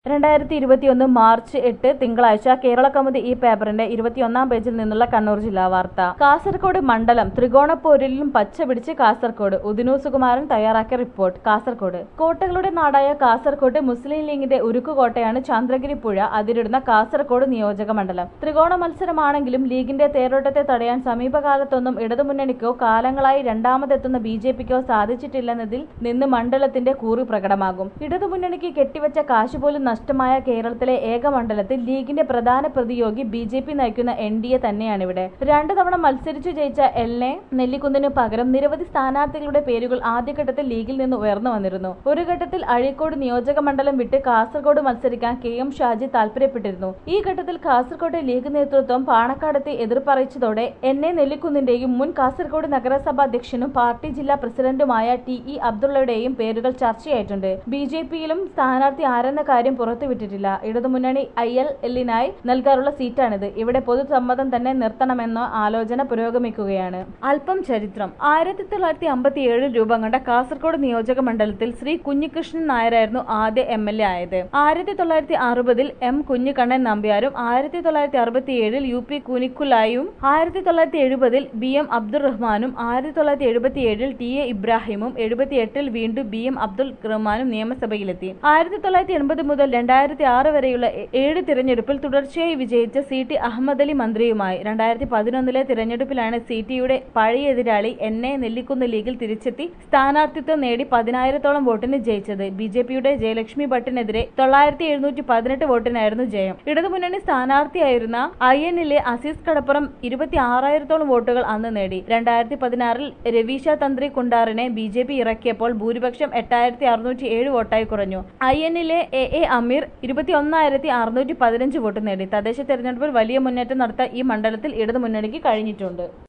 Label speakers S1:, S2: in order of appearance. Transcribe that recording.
S1: രണ്ടായിരത്തി ഇരുപത്തിയൊന്ന് മാർച്ച് എട്ട് തിങ്കളാഴ്ച കേരള കൗമുദി ഈ പേപ്പറിന്റെ ഇരുപത്തിയൊന്നാം പേജിൽ നിന്നുള്ള കണ്ണൂർ ജില്ലാ വാർത്ത കാസർകോട് മണ്ഡലം ത്രികോണപ്പോരിലും പച്ച പിടിച്ച് കാസർകോട് ഉദിനു സുകുമാരൻ തയ്യാറാക്കിയ റിപ്പോർട്ട് കാസർകോട് കോട്ടകളുടെ നാടായ കാസർകോട്ട് മുസ്ലിം ലീഗിന്റെ ഉരുക്കുകോട്ടയാണ് ചന്ദ്രഗിരി പുഴ അതിരിടുന്ന കാസർകോട് നിയോജക മണ്ഡലം ത്രികോണ മത്സരമാണെങ്കിലും ലീഗിന്റെ തേരോട്ടത്തെ തടയാൻ സമീപകാലത്തൊന്നും ഇടതുമുന്നണിക്കോ കാലങ്ങളായി രണ്ടാമതെത്തുന്ന ബി ജെ പിക്കോ സാധിച്ചിട്ടില്ലെന്നതിൽ നിന്ന് മണ്ഡലത്തിന്റെ കൂറ് പ്രകടമാകും ഇടതുമുന്നണിക്ക് കെട്ടിവെച്ച കാശ് പോലും നഷ്ടമായ കേരളത്തിലെ ഏക മണ്ഡലത്തിൽ ലീഗിന്റെ പ്രധാന പ്രതിയോഗി ബി ജെ പി നയിക്കുന്ന എൻ ഡി എ തന്നെയാണിവിടെ രണ്ടു തവണ മത്സരിച്ചു ജയിച്ച എൽ എ നെല്ലിക്കുന്നിന് പകരം നിരവധി സ്ഥാനാർത്ഥികളുടെ പേരുകൾ ആദ്യഘട്ടത്തിൽ ലീഗിൽ നിന്ന് ഉയർന്നു വന്നിരുന്നു ഒരു ഘട്ടത്തിൽ അഴീക്കോട് നിയോജക മണ്ഡലം വിട്ട് കാസർഗോഡ് മത്സരിക്കാൻ കെ എം ഷാജി താൽപര്യപ്പെട്ടിരുന്നു ഈ ഘട്ടത്തിൽ കാസർഗോഡ് ലീഗ് നേതൃത്വം പാണക്കാടെത്തി എതിർപ്പറിയിച്ചതോടെ എൻ എ നെല്ലിക്കുന്നിന്റെയും മുൻ കാസർഗോഡ് നഗരസഭാ അധ്യക്ഷനും പാർട്ടി ജില്ലാ പ്രസിഡന്റുമായ ടി ഇ അബ്ദുള്ളയുടെയും പേരുകൾ ചർച്ചയായിട്ടുണ്ട് ബി ജെ പിയിലും സ്ഥാനാർത്ഥി ആരെന്ന കാര്യം പുറത്തുവിട്ടിട്ടില്ല ഇടതുമുന്നണി ഐ എൽ എല്ലിനായി നൽകാറുള്ള സീറ്റാണിത് ഇവിടെ പൊതുസമ്മതം തന്നെ നിർത്തണമെന്ന ആലോചന പുരോഗമിക്കുകയാണ് അല്പം ചരിത്രം ആയിരത്തി തൊള്ളായിരത്തി അമ്പത്തി ഏഴിൽ രൂപം കൊണ്ട കാസർഗോഡ് നിയോജക മണ്ഡലത്തിൽ ശ്രീ കുഞ്ഞികൃഷ്ണൻ നായരായിരുന്നു ആദ്യ എം എൽ എ ആയത് ആയിരത്തി തൊള്ളായിരത്തി അറുപതിൽ എം കുഞ്ഞിക്കണ്ണൻ നമ്പ്യാരും ആയിരത്തി തൊള്ളായിരത്തി അറുപത്തി ഏഴിൽ യു പി കുനിക്കുലായും ആയിരത്തി തൊള്ളായിരത്തി എഴുപതിൽ ബി എം അബ്ദുൾ റഹ്മാനും ആയിരത്തി തൊള്ളായിരത്തി എഴുപത്തി ഏഴിൽ ടി എ ഇബ്രാഹിമും എഴുപത്തി എട്ടിൽ വീണ്ടും ബി എം അബ്ദുൾ റഹ്മാനും നിയമസഭയിലെത്തി ആയിരത്തി തൊള്ളായിരത്തി എൺപത് മുതൽ രണ്ടായിരത്തി ആറ് വരെയുള്ള ഏ- ഏഴ് തിരഞ്ഞെടുപ്പിൽ തുടർച്ചയായി വിജയിച്ച സി ടി അഹമ്മദ് അലി മന്ത്രിയുമായി രണ്ടായിരത്തി പതിനൊന്നിലെ തിരഞ്ഞെടുപ്പിലാണ് സി ടിയുടെ പഴയ എതിരാളി എൻ എ നെല്ലിക്കുന്ന് ലീഗിൽ തിരിച്ചെത്തി സ്ഥാനാർത്ഥിത്വം നേടി പതിനായിരത്തോളം വോട്ടിന് ജയിച്ചത് ബി ജെ പിയുടെ ജയലക്ഷ്മി ഭട്ടിനെതിരെ തൊള്ളായിരത്തി എഴുന്നൂറ്റി പതിനെട്ട് വോട്ടിനായിരുന്നു ജയം ഇടതുമുന്നണി സ്ഥാനാർത്ഥിയായിരുന്ന ഐ എന്നിലെ അസീസ് കടപ്പുറം ഇരുപത്തി ആറായിരത്തോളം വോട്ടുകൾ അന്ന് നേടി രണ്ടായിരത്തി പതിനാറിൽ രവീശ തന്ത്രി കുണ്ടാറിനെ ബി ജെ പി ഇറക്കിയപ്പോൾ ഭൂരിപക്ഷം എട്ടായിരത്തി അറുന്നൂറ്റി ഏഴ് വോട്ടായി കുറഞ്ഞു ഐ എന്നിലെ എ എ അമീർ ഇരുപത്തി ഒന്നായിരത്തി അറുന്നൂറ്റി പതിനഞ്ച് വോട്ട് നേടി തദ്ദേശ തെരഞ്ഞെടുപ്പിൽ വലിയ മുന്നേറ്റം നടത്താൻ ഈ മണ്ഡലത്തിൽ ഇടതുമുന്നണിക്ക് കഴിഞ്ഞിട്ടുണ്ട്